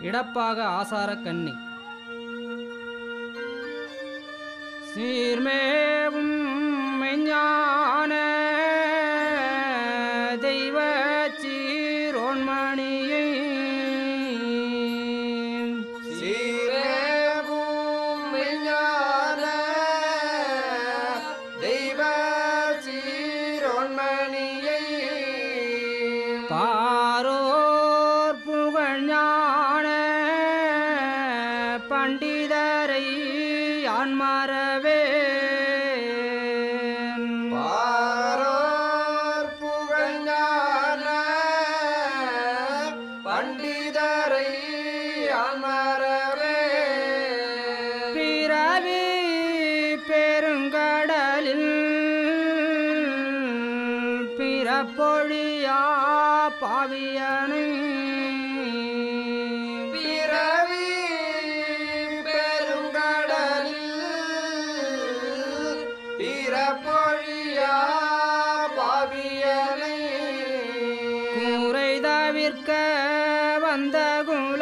இடப்பாக ஆசார கன்னி சீர்மேவும் மெஞ்ஞான தெய்வ சீரோன்மணியை சீரேவும் விஞ்ஞான தெய்வ சீரொன்மணியை பாரோர் புகழ் ஞான பண்டிதரை யான் மறவேன் பாரோர் புகழ்ஞான பண்டிதரை அமரவே பிறவி பெருங்கடலில் பிறப்பொழியா பாவியனை பிறவி பெருங்கடலில் பிறப்பொழியா பாவியனை கூரை தவிர்க்க வந்த குல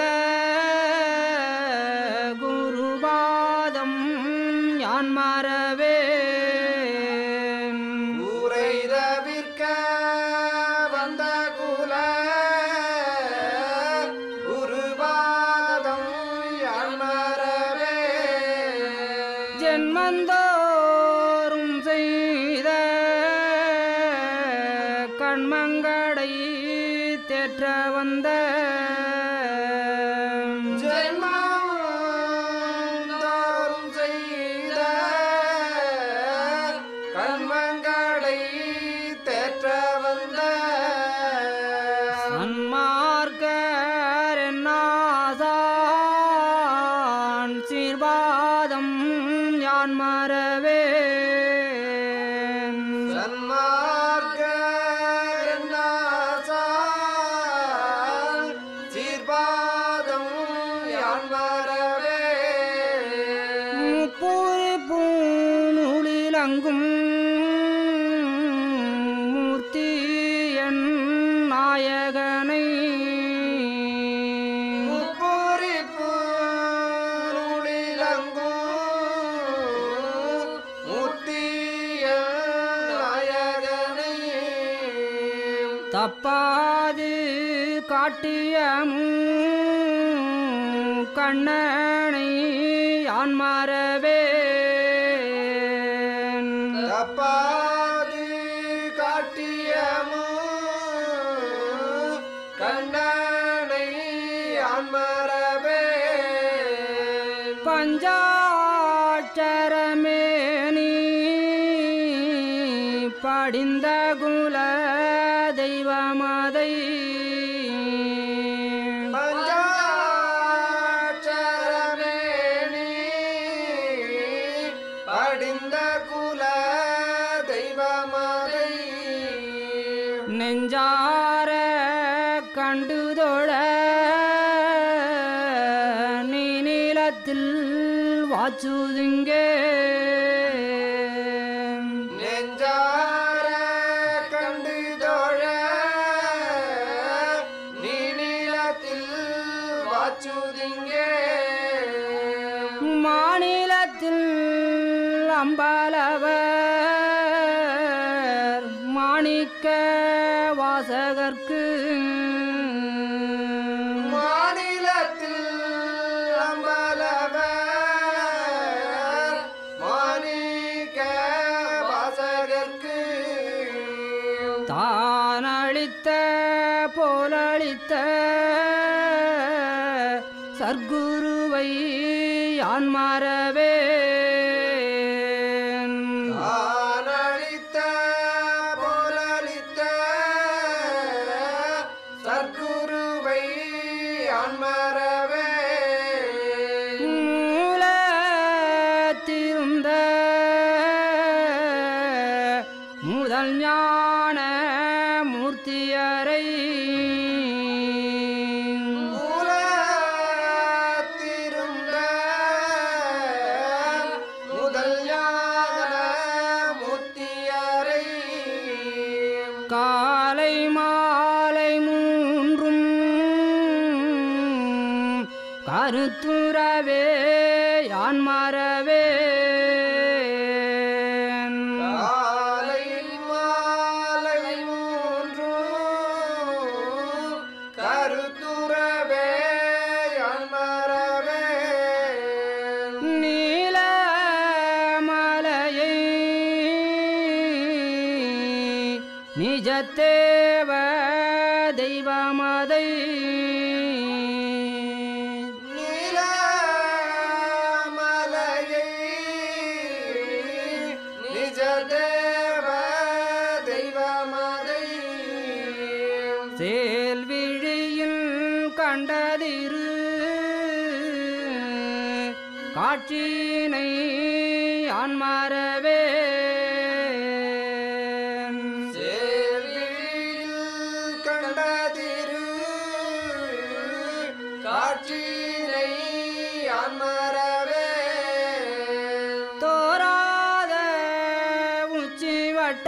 குருபாதம் யான் மறவேன் ஊரை தவிர்க்க வந்த குல குருபாதம் அமரவே ஜென்மந்தோறும் செய்த கண்மங்கடை தேற்ற வந்த ஜென்மந்தோறும் செய்த கண்மங்களை தேற்ற வந்த சன்மார்க்கரன்னாசான் சீர்பாதம் யான் மறவேன் சன்மார்க்கநாசால் சீர்பாதம் யான் மறவே முப்பொரு பூநூலிலங்கும் மூர்த்தியன் நாயகனை முப்பொறி பூருளிலங்கும் மூர்த்திய நாயகனை தப்பாது காட்டிய கண்ணனை யான் மறவேன் தப்பாது காட்டியமோ கண்ணனை அன்மரவே பஞ்சாட்சரமேனி படிந்த குல தெய்வமதை பஞ்சாட்சரமேனி படிந்த குல தெய்வமதை நெஞ்சார கண்டுதொழ நீ நீளத்தில் வாச்சுதுங்கே நெஞ்சார கண்டு தோழ நீ நீளத்தில் வாச்சுதிங்கே மாநிலத்தில் அம்பலவர் மாணிக்க வாசகர்க்கு மாநிலத்தில் அம்பலவர் மாணிக்க வாசகர்க்கு தானளித்த போலளித்த சர்க்குருவை யான் மறவேன் ஆனளித்த போலளித்த சர்க்குருவை அன்மரவே மூலத்திருந்த முதல் ஞான மூர்த்தியரை மூலத்திருந்த முதல் ஞான முத்தியரை காலை மாலை மூன்றும் கருத்துறவே யான் மறவே காலை மாலை மூன்றும் கருத்துறவே அன்மரவே நீல மலையை நிஜத்தேவ தெய்வமதை நீலமலையை நிஜ தேவ தெய்வமதை சேல்விழியில் கண்டதிரு காட்சியினை யான் மறவே சேரில் கண்டதிரு காட்சியினை அமரவே தோராத உச்சி வட்ட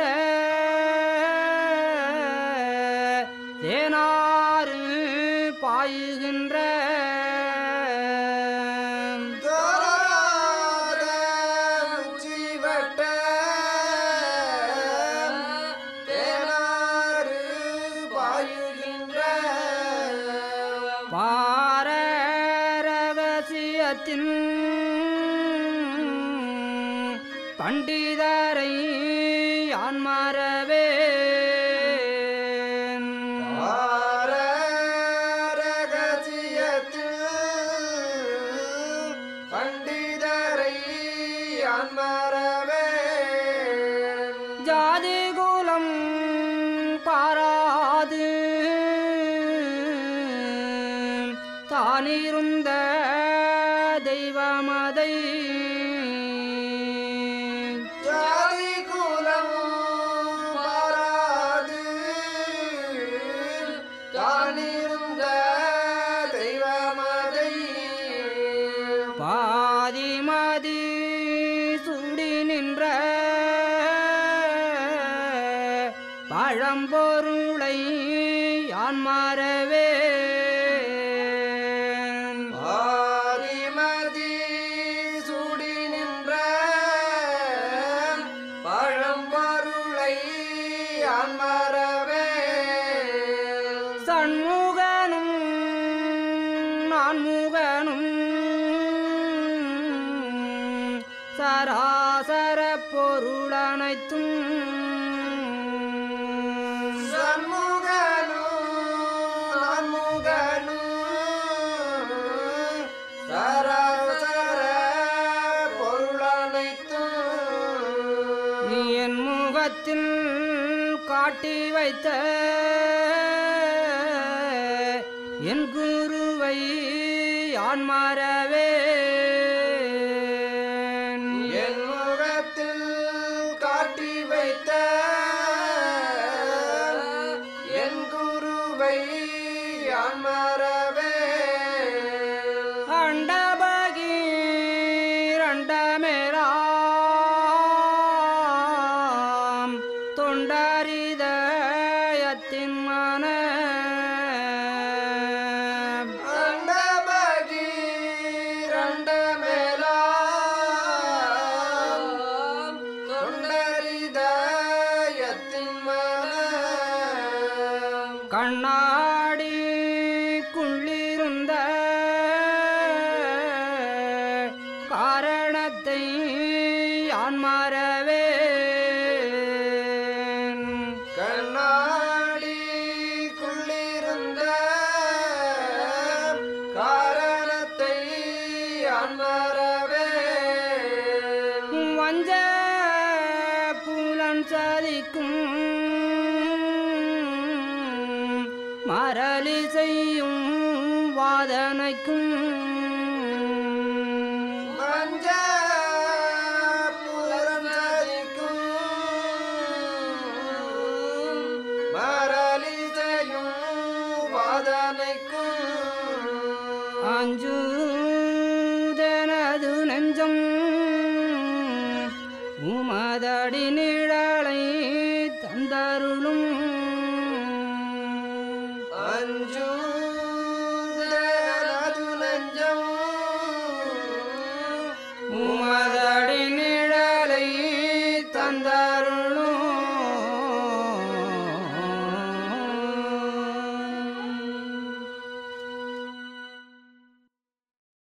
தேனாறு பாயுகின்ற தோராத உச்சிவட்ட தேனாறு பாயுகின்ற பார ரகசியத்தின் பண்டிதரை யான் மறவே ஆர ரகசியத்தில் பண்டிதரை அன்மரவே ஜாதி குலம் பாராது தானிருந்த தெய்வமதை ஜாதி குலம் பாராது தானிருந்த தெய்வமதை பாதிமதி சுடி நின்ற பழம்பொருளை யான் மறவே ஆதிமதி சுடி நின்ற பழம்பொருளை அன்மரவே சண்முகனும் நான்முகனும் சராசர பொருளனைத்தும் சண்முகனும் நான்முகனும் சராசர பொருளனைத்தும் நீ என் முகத்தில் காட்டி வைத்த என் குருவை யான் மறவே என் முகத்தில் காட்டி வைத்த என் குருவை அன்மரவே அண்டபகீரண்டமேராம் தொண்டரிதயத்தின் மன அண்டபகி ரண்டமேலாம் தொண்டரிதயத்தின் மனம் கண்ணாடி குள்ளிருந்த காரணத்தை யான் மறவே கண்ணாடி குள்ளிருந்த காரணத்தை அன்மரவே வஞ்ச புலன் சதிக்கும் மரளி செய்யும் வாதனைக்கும் மஞ்ச புலம் சதிக்கும் மரளிசையும் வாதனைக்கும் அஞ்சுதனது நெஞ்சம் உமதடி நிழலை தந்தருளும் அஞ்சூதனது நெஞ்சம் தந்தருளும்